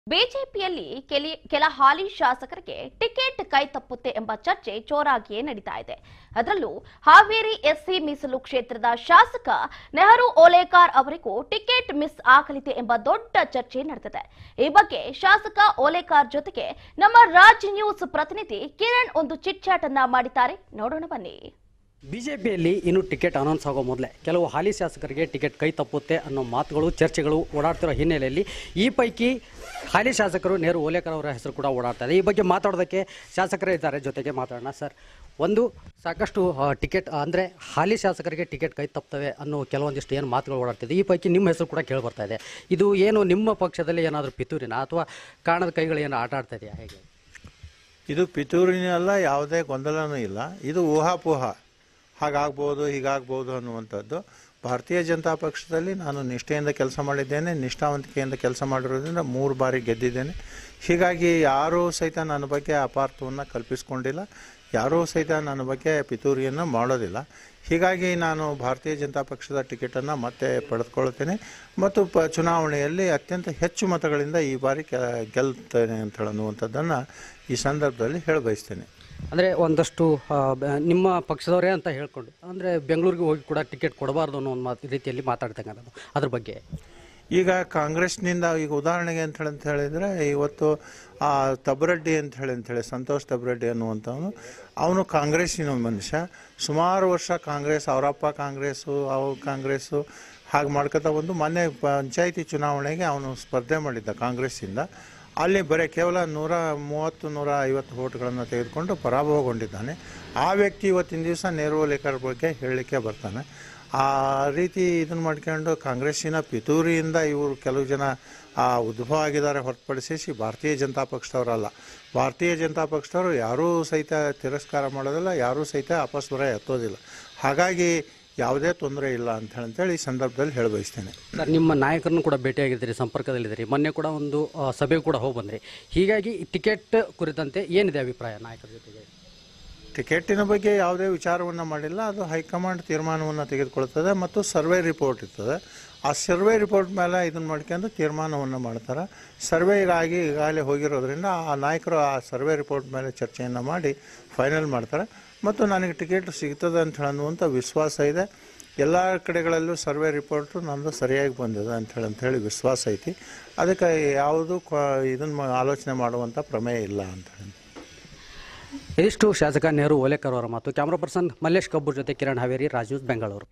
ಬಿಜೆಪಿಯಲ್ಲಿ ಕೆಲಿ- ಕೆಲ ಹಾಲಿ ಶಾಸಕರಿಗೆ ಟಿಕೆಟ್ ಕೈ ತಪ್ಪುತ್ತೆ ಎಂಬ ಚರ್ಚೆ ಜೋರಾಗಿಯೇ ನಡೀತಾ ಇದೆ ಅದರಲ್ಲೂ ಹಾವೇರಿ ಎಸ್ಸಿ ಮೀಸಲು ಕ್ಷೇತ್ರದ ಶಾಸಕ ನೆಹರು ಓಲೇಕಾರ್ ಅವರಿಗೂ ಟಿಕೆಟ್ ಮಿಸ್ ಆಗಲಿದೆ ಎಂಬ ದೊಡ್ಡ ಚರ್ಚೆ ನಡೆದಿದೆ ಈ ಬಗ್ಗೆ ಶಾಸಕ ಓಲೇಕಾರ್ ಜೊತೆಗೆ ನಮ್ಮ ರಾಜ್ ನ್ಯೂಸ್ ಪ್ರತಿನಿಧಿ ಕಿರಣ್ ಒಂದು ಚಿಟ್ಚಾಟನ್ನ ಮಾಡಿದ್ದಾರೆ ನೋಡೋಣ ಬನ್ನಿ ಬಿಜೆಪಿಯಲ್ಲಿ ಇನ್ನು ಟಿಕೆಟ್ ಅನೌನ್ಸ್ ಆಗೋ ಮೊದಲೇ ಕೆಲವು ಹಾಲಿ ಶಾಸಕರಿಗೆ ಟಿಕೆಟ್ ಕೈ ತಪ್ಪುತ್ತೆ ಅನ್ನೋ ಮಾತುಗಳು ಚರ್ಚೆಗಳು ಓಡಾಡ್ತಿರೋ ಹಿನ್ನೆಲೆಯಲ್ಲಿ ಈ ಪೈಕಿ ಹಾಲಿ ಶಾಸಕರು ನೆಹರು ಓಲೇಕರ್ ಅವರ ಹೆಸರು ಕೂಡ ಓಡಾಡ್ತಾರೆ ಈ ಬಗ್ಗೆ ಮಾತಾಡೋದಕ್ಕೆ ಶಾಸಕರೇ ಇದ್ದಾರೆ ಜೊತೆಗೆ ಮಾತಾಡೋಣ ಸರ್ ಒಂದು ಸಾಕಷ್ಟು ಆ, ಟಿಕೆಟ್ ಅಂದರೆ ಹಾಲಿ ಶಾಸಕರಿಗೆ ಟಿಕೆಟ್ ಕೈ ತಪ್ತವೆ ಅನ್ನೋ ಕೆಲವೊಂದಿಷ್ಟು ಏನು ಮಾತುಗಳು ಓಡಾಡ್ತಿದೆ ಈ ಪೈಕಿ ನಿಮ್ಮ ಹೆಸರು ಕೂಡ ಕೇಳಿ ಬರ್ತಾ ಇದೆ ಇದು ಏನು ನಿಮ್ಮ ಪಕ್ಷದಲ್ಲಿ ಏನಾದರೂ ಪಿತೂರಿನ ಅಥವಾ ಕಾಣದ ಕೈಗಳು ಏನು ಆಟ ಆಡ್ತಾ ಇದೆಯಾ ಹೇಗೆ ಇದು ಪಿತೂರಿನಲ್ಲ ಯಾವುದೇ ಗೊಂದಲನೂ ಇಲ್ಲ ಇದು ಊಹಾಪೋಹ ಹಾಗಾಗ್ಬೋದು ಹೀಗಾಗ್ಬೋದು ಅನ್ನುವಂಥದ್ದು ಭಾರತೀಯ ಜನತಾ ಪಕ್ಷದಲ್ಲಿ ನಾನು ನಿಷ್ಠೆಯಿಂದ ಕೆಲಸ ಮಾಡಿದ್ದೇನೆ ನಿಷ್ಠಾವಂತಿಕೆಯಿಂದ ಕೆಲಸ ಮಾಡಿರೋದ್ರಿಂದ ಮೂರು ಬಾರಿ ಗೆದ್ದಿದ್ದೇನೆ ಹೀಗಾಗಿ ಯಾರೂ ಸಹಿತ ನನ್ನ ಬಗ್ಗೆ ಅಪಾರ್ಥವನ್ನು ಕಲ್ಪಿಸ್ಕೊಂಡಿಲ್ಲ ಯಾರೂ ಸಹಿತ ನನ್ನ ಬಗ್ಗೆ ಪಿತೂರಿಯನ್ನು ಮಾಡೋದಿಲ್ಲ ಹೀಗಾಗಿ ನಾನು ಭಾರತೀಯ ಜನತಾ ಪಕ್ಷದ ಟಿಕೆಟನ್ನು ಮತ್ತೆ ಪಡೆದುಕೊಳ್ಳುತ್ತೇನೆ ಮತ್ತು ಪ ಚುನಾವಣೆಯಲ್ಲಿ ಅತ್ಯಂತ ಹೆಚ್ಚು ಮತಗಳಿಂದ ಈ ಬಾರಿ ಕೆ ಗೆಲ್ತೇನೆ ಅಂತ ಹೇಳುವಂಥದ್ದನ್ನು ಈ ಸಂದರ್ಭದಲ್ಲಿ ಹೇಳ ಬಯಸ್ತೇನೆ ಅಂದರೆ ಒಂದಷ್ಟು ಆ, ಬ- ನಿಮ್ಮ ಪಕ್ಷದವರೇ ಅಂತ ಹೇಳ್ಕೊಂಡು ಅಂದರೆ ಬೆಂಗಳೂರಿಗೆ ಹೋಗಿ ಕೂಡ ಟಿಕೆಟ್ ಕೊಡಬಾರ್ದು ಅನ್ನೋ ಒಂದು ಮಾತು ರೀತಿಯಲ್ಲಿ ಮಾತಾಡ್ತಂಗೆ ನಾನು ಅದ್ರ ಬಗ್ಗೆ ಈಗ ಕಾಂಗ್ರೆಸ್ನಿಂದ ಈಗ ಉದಾಹರಣೆಗೆ ಅಂತ ಹೇಳಿ ಅಂತ ಹೇಳಿದರೆ ಇವತ್ತು ಆ ತಬರಡ್ಡಿ ಅಂತ ಹೇಳಿ ಅಂತ ಹೇಳಿ ಸಂತೋಷ್ ತಬರಡ್ಡಿ ಅನ್ನುವಂಥವನು ಅವನು ಕಾಂಗ್ರೆಸ್ಸಿನ ಮನುಷ್ಯ ಸುಮಾರು ವರ್ಷ ಕಾಂಗ್ರೆಸ್ ಅವರಪ್ಪ ಕಾಂಗ್ರೆಸ್ಸು ಅವ್ರ ಕಾಂಗ್ರೆಸ್ಸು ಹಾಗೆ ಮಾಡ್ಕೊತಾ ಬಂದು ಮೊನ್ನೆ ಪಂಚಾಯಿತಿ ಚುನಾವಣೆಗೆ ಅವನು ಸ್ಪರ್ಧೆ ಮಾಡಿದ್ದ ಕಾಂಗ್ರೆಸ್ಸಿಂದ ಅಲ್ಲಿ ಬರೀ ಕೇವಲ ನೂರ ಮೂವತ್ತು ನೂರ ಐವತ್ತು ಓಟ್ಗಳನ್ನು ತೆಗೆದುಕೊಂಡು ಪರಾಭವಗೊಂಡಿದ್ದಾನೆ ಆ ವ್ಯಕ್ತಿ ಇವತ್ತಿನ ದಿವಸ ನೆಹರು ಲೇಖರ್ ಬಗ್ಗೆ ಹೇಳಲಿಕ್ಕೆ ಬರ್ತಾನೆ ಆ ರೀತಿ ಇದನ್ನು ಮಾಡ್ಕೊಂಡು ಕಾಂಗ್ರೆಸ್ಸಿನ ಪಿತೂರಿಯಿಂದ ಇವರು ಕೆಲವು ಜನ ಆ ಉದ್ಭವ ಆಗಿದ್ದಾರೆ ಹೊರತುಪಡಿಸಿ ಭಾರತೀಯ ಜನತಾ ಪಕ್ಷದವರಲ್ಲ ಭಾರತೀಯ ಜನತಾ ಪಕ್ಷದವರು ಯಾರೂ ಸಹಿತ ತಿರಸ್ಕಾರ ಮಾಡೋದಿಲ್ಲ ಯಾರೂ ಸಹಿತ ಅಪಸ್ವರ ಎತ್ತೋದಿಲ್ಲ ಹಾಗಾಗಿ ಯಾವುದೇ ತೊಂದರೆ ಇಲ್ಲ ಅಂತ ಹೇಳಿ ಈ ಸಂದರ್ಭದಲ್ಲಿ ಹೇಳ ಬಯಸ್ತೇನೆ ಸರ್ ನಿಮ್ಮ ನಾಯಕರನ್ನು ಕೂಡ ಭೇಟಿಯಾಗಿದ್ದೀರಿ ಸಂಪರ್ಕದಲ್ಲಿದ್ದೀರಿ ಮೊನ್ನೆ ಕೂಡ ಒಂದು ಆ, ಸಭೆಗೆ ಕೂಡ ಹೋಗಿ ಬಂದ್ರಿ ಹೀಗಾಗಿ ಟಿಕೆಟ್ ಕುರಿತಂತೆ ಏನಿದೆ ಅಭಿಪ್ರಾಯ ನಾಯಕರ ಜೊತೆಗೆ ಟಿಕೆಟಿನ ಬಗ್ಗೆ ಯಾವುದೇ ವಿಚಾರವನ್ನು ಮಾಡಿಲ್ಲ ಅದು ಹೈಕಮಾಂಡ್ ತೀರ್ಮಾನವನ್ನು ತೆಗೆದುಕೊಳ್ತದೆ ಮತ್ತು ಸರ್ವೆ ರಿಪೋರ್ಟ್ ಇರ್ತದೆ ಆ ಸರ್ವೆ ರಿಪೋರ್ಟ್ ಮೇಲೆ ಇದನ್ನು ಮಾಡ್ಕೊಂಡು ತೀರ್ಮಾನವನ್ನು ಮಾಡ್ತಾರೆ ಸರ್ವೆಗಾಗಿ ಈಗಾಗಲೇ ಹೋಗಿರೋದ್ರಿಂದ ಆ ನಾಯಕರು ಆ ಸರ್ವೆ ರಿಪೋರ್ಟ್ ಮೇಲೆ ಚರ್ಚೆಯನ್ನು ಮಾಡಿ ಫೈನಲ್ ಮಾಡ್ತಾರೆ ಮತ್ತು ನನಗೆ ಟಿಕೆಟ್ ಸಿಗ್ತದೆ ಅಂತ ಹೇಳುವಂಥ ವಿಶ್ವಾಸ ಇದೆ ಎಲ್ಲ ಕಡೆಗಳಲ್ಲೂ ಸರ್ವೆ ರಿಪೋರ್ಟು ನಂದು ಸರಿಯಾಗಿ ಬಂದಿದೆ ಅಂತ ಹೇಳಿ ಅಂತ ಹೇಳಿ ವಿಶ್ವಾಸ ಐತಿ ಅದಕ್ಕೆ ಯಾವುದು ಇದನ್ನು ಆಲೋಚನೆ ಮಾಡುವಂಥ ಪ್ರಮೇಯ ಇಲ್ಲ ಅಂತ ಹೇಳಿ ಇದಿಷ್ಟು ಶಾಸಕ ನೆಹರು ಓಲೇಕರ್ ಅವರ ಮಾತು ಕ್ಯಾಮ್ರಾ ಪರ್ಸನ್ ಮಲ್ಲೇಶ್ ಕಬ್ಬೂರ್ ಜೊತೆ ಕಿರಣ್ ಹಾವೇರಿ ರಾಜು ಬೆಂಗಳೂರು